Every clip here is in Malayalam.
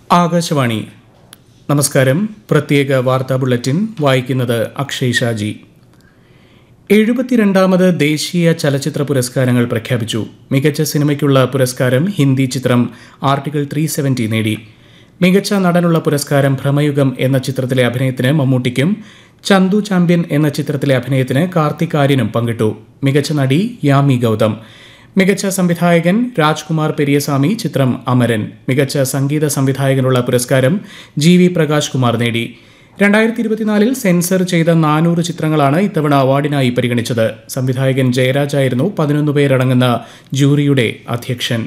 ആകാശവാണി നമസ്കാരം പ്രത്യേക വാർത്താ ബുള്ളറ്റിൻ വായിക്കുന്നത് അക്ഷയ് ഷാജി എഴുപത്തിരണ്ടാമത് ദേശീയ ചലച്ചിത്ര പുരസ്കാരങ്ങൾ പ്രഖ്യാപിച്ചു മികച്ച സിനിമയ്ക്കുള്ള പുരസ്കാരം ഹിന്ദി ചിത്രം ആർട്ടിക്കിൾ ത്രീ സെവൻറ്റി നേടി മികച്ച നടനുള്ള പുരസ്കാരം ഭ്രമയുഗം എന്ന ചിത്രത്തിലെ അഭിനയത്തിന് മമ്മൂട്ടിക്കും ചന്തു ചാമ്പ്യൻ എന്ന ചിത്രത്തിലെ അഭിനയത്തിന് കാർത്തിക് ആര്യനും പങ്കിട്ടു മികച്ച നടി യാമി ഗൗതം മികച്ച സംവിധായകൻ രാജ്കുമാർ പെരിയസ്വാമി ചിത്രം അമരൻ മികച്ച സംഗീത സംവിധായകനുള്ള പുരസ്കാരം ജി വി പ്രകാശ് കുമാർ നേടി രണ്ടായിരത്തി ഇരുപത്തിനാലിൽ സെൻസർ ചെയ്ത നാനൂറ് ചിത്രങ്ങളാണ് ഇത്തവണ അവാർഡിനായി പരിഗണിച്ചത് സംവിധായകൻ ജയരാജ് ആയിരുന്നു പതിനൊന്ന് പേരടങ്ങുന്ന ജൂറിയുടെ അധ്യക്ഷൻ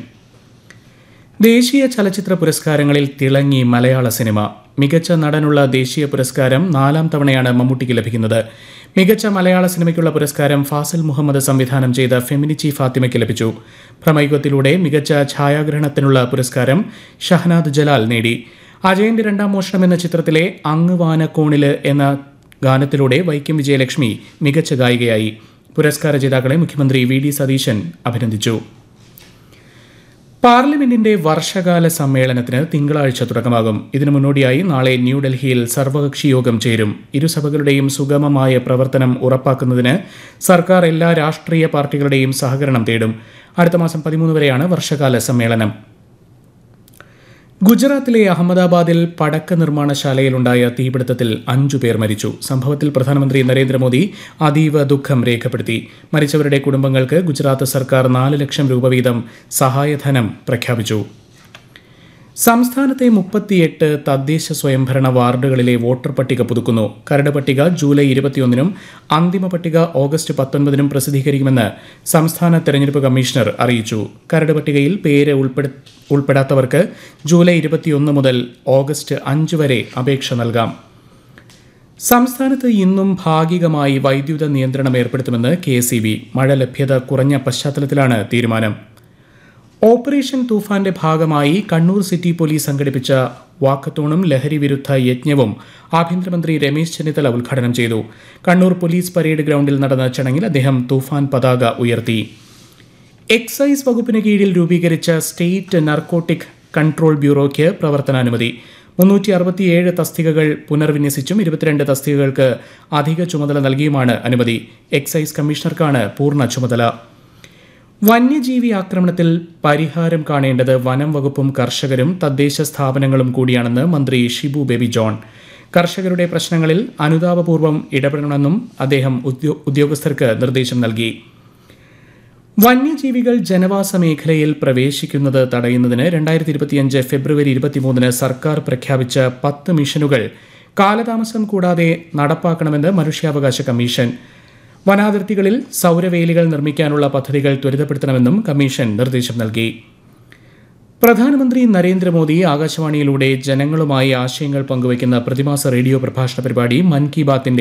ദേശീയ ചലച്ചിത്ര പുരസ്കാരങ്ങളിൽ തിളങ്ങി മലയാള സിനിമ മികച്ച നടനുള്ള ദേശീയ പുരസ്കാരം നാലാം തവണയാണ് മമ്മൂട്ടിക്ക് ലഭിക്കുന്നത് മികച്ച മലയാള സിനിമയ്ക്കുള്ള പുരസ്കാരം ഫാസിൽ മുഹമ്മദ് സംവിധാനം ചെയ്ത ഫെമിനിച്ചി ഫാത്തിമയ്ക്ക് ലഭിച്ചു ഭ്രമയുഗത്തിലൂടെ മികച്ച ഛായാഗ്രഹണത്തിനുള്ള പുരസ്കാരം ഷഹനാദ് ജലാൽ നേടി അജയന്റെ രണ്ടാം മോഷണം എന്ന ചിത്രത്തിലെ അങ്ങ് വാനക്കോണില് എന്ന ഗാനത്തിലൂടെ വൈക്കം വിജയലക്ഷ്മി മികച്ച ഗായികയായി പുരസ്കാര ജേതാക്കളെ മുഖ്യമന്ത്രി വി ഡി സതീശൻ അഭിനന്ദിച്ചു പാർലമെന്റിന്റെ വർഷകാല സമ്മേളനത്തിന് തിങ്കളാഴ്ച തുടക്കമാകും ഇതിനു മുന്നോടിയായി നാളെ ന്യൂഡൽഹിയിൽ സർവകക്ഷി യോഗം ചേരും ഇരുസഭകളുടെയും സുഗമമായ പ്രവർത്തനം ഉറപ്പാക്കുന്നതിന് സർക്കാർ എല്ലാ രാഷ്ട്രീയ പാർട്ടികളുടെയും സഹകരണം തേടും അടുത്ത മാസം പതിമൂന്ന് വരെയാണ് വർഷകാല സമ്മേളനം ഗുജറാത്തിലെ അഹമ്മദാബാദിൽ പടക്ക നിർമ്മാണശാലയിലുണ്ടായ തീപിടുത്തത്തിൽ അഞ്ചു പേർ മരിച്ചു സംഭവത്തിൽ പ്രധാനമന്ത്രി നരേന്ദ്രമോദി അതീവ ദുഃഖം രേഖപ്പെടുത്തി മരിച്ചവരുടെ കുടുംബങ്ങൾക്ക് ഗുജറാത്ത് സർക്കാർ നാല് ലക്ഷം രൂപ വീതം സഹായധനം പ്രഖ്യാപിച്ചു സംസ്ഥാനത്തെ മുപ്പത്തിയെട്ട് തദ്ദേശ സ്വയംഭരണ വാർഡുകളിലെ വോട്ടർ പട്ടിക പുതുക്കുന്നു കരട് പട്ടിക ജൂലൈ ഇരുപത്തിയൊന്നിനും അന്തിമ പട്ടിക ഓഗസ്റ്റ് പത്തൊൻപതിനും പ്രസിദ്ധീകരിക്കുമെന്ന് സംസ്ഥാന തെരഞ്ഞെടുപ്പ് കമ്മീഷണർ അറിയിച്ചു കരട് പട്ടികയിൽ പേര് ഉൾപ്പെടു ഉൾപ്പെടാത്തവർക്ക് ജൂലൈ ഇരുപത്തിയൊന്ന് മുതൽ ഓഗസ്റ്റ് അഞ്ച് വരെ അപേക്ഷ നൽകാം സംസ്ഥാനത്ത് ഇന്നും ഭാഗികമായി വൈദ്യുത നിയന്ത്രണം ഏർപ്പെടുത്തുമെന്ന് കെ മഴ ലഭ്യത കുറഞ്ഞ പശ്ചാത്തലത്തിലാണ് തീരുമാനം ഓപ്പറേഷൻ തൂഫാന്റെ ഭാഗമായി കണ്ണൂർ സിറ്റി പോലീസ് സംഘടിപ്പിച്ച വാക്കത്തോണും ലഹരി വിരുദ്ധ യജ്ഞവും ആഭ്യന്തരമന്ത്രി രമേശ് ചെന്നിത്തല ഉദ്ഘാടനം ചെയ്തു കണ്ണൂർ പോലീസ് പരേഡ് ഗ്രൗണ്ടിൽ നടന്ന ചടങ്ങിൽ അദ്ദേഹം തൂഫാൻ പതാക ഉയർത്തി എക്സൈസ് വകുപ്പിന് കീഴിൽ രൂപീകരിച്ച സ്റ്റേറ്റ് നർക്കോട്ടിക് കൺട്രോൾ ബ്യൂറോയ്ക്ക് പ്രവർത്തനാനുമതി മുന്നൂറ്റി അറുപത്തിയേഴ് തസ്തികകൾ പുനർവിന്യസിച്ചും ഇരുപത്തിരണ്ട് തസ്തികകൾക്ക് അധിക ചുമതല നൽകിയുമാണ് അനുമതി എക്സൈസ് കമ്മീഷണർക്കാണ് പൂർണ്ണ ചുമതല വന്യജീവി ആക്രമണത്തിൽ പരിഹാരം കാണേണ്ടത് വനം വകുപ്പും കർഷകരും തദ്ദേശ സ്ഥാപനങ്ങളും കൂടിയാണെന്ന് മന്ത്രി ഷിബു ബേബി ജോൺ കർഷകരുടെ പ്രശ്നങ്ങളിൽ അനുതാപപൂർവ്വം ഇടപെടണമെന്നും അദ്ദേഹം ഉദ്യോ- ഉദ്യോഗസ്ഥർക്ക് നിർദ്ദേശം നൽകി വന്യജീവികൾ ജനവാസ മേഖലയിൽ പ്രവേശിക്കുന്നത് തടയുന്നതിന് രണ്ടായിരത്തി ഇരുപത്തിയഞ്ച് ഫെബ്രുവരി ഇരുപത്തിമൂന്നിന് സർക്കാർ പ്രഖ്യാപിച്ച പത്ത് മിഷനുകൾ കാലതാമസം കൂടാതെ നടപ്പാക്കണമെന്ന് മനുഷ്യാവകാശ കമ്മീഷൻ വനാതിർത്തികളിൽ സൗരവേലികൾ നിർമ്മിക്കാനുള്ള പദ്ധതികൾ ത്വരിതപ്പെടുത്തണമെന്നും കമ്മീഷൻ നിർദ്ദേശം നൽകി പ്രധാനമന്ത്രി നരേന്ദ്രമോദി ആകാശവാണിയിലൂടെ ജനങ്ങളുമായി ആശയങ്ങൾ പങ്കുവയ്ക്കുന്ന പ്രതിമാസ റേഡിയോ പ്രഭാഷണ പരിപാടി മൻ കി ബാത്തിന്റെ